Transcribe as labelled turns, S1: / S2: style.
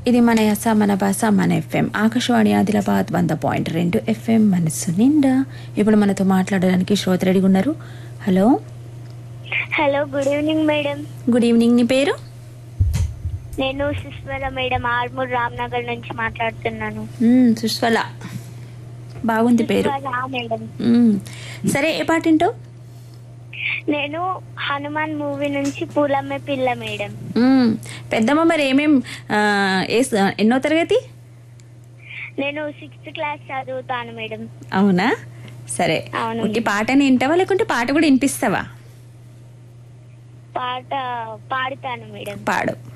S1: ఇది మన యస మన భాష మన ఎఫ్ఎం ఆకాశవాణి ఆదిలాబాద్ వంద పాయింట్ రెండు ఎఫ్ఎం మనసు నిండా ఇప్పుడు మనతో మాట్లాడడానికి శ్రోత రెడీగా ఉన్నారు hello
S2: hello good evening madam
S1: good evening నీ పేరు
S2: నేను సుస్వర మేడం ఆర్మూర్ రామ్నగర్ నుంచి మాట్లాడుతున్నాను
S1: మ్మ్, సుస్వల బాగుంది పేరు
S2: సుస్వర మేడం
S1: మ్మ్. సరే ఏ పాట వింటావు
S2: నేను హనుమాన్ మూవీ నుంచి పూలమ్మే పిల్ల మేడం
S1: మ్మ్. పెద్దమ్మ మరి ఏమేం ఆ, ఏ స- ఎన్నో తరగతి
S2: నేను సిక్స్త్ క్లాస్ చదువుతాను మేడం
S1: అవునా సరే
S2: అవును.
S1: ఉట్టి పాటని వింటావా లేకుంటే పాట కూడా వినిపిస్తావా
S2: పాట పాడుతాను మేడం
S1: పాడు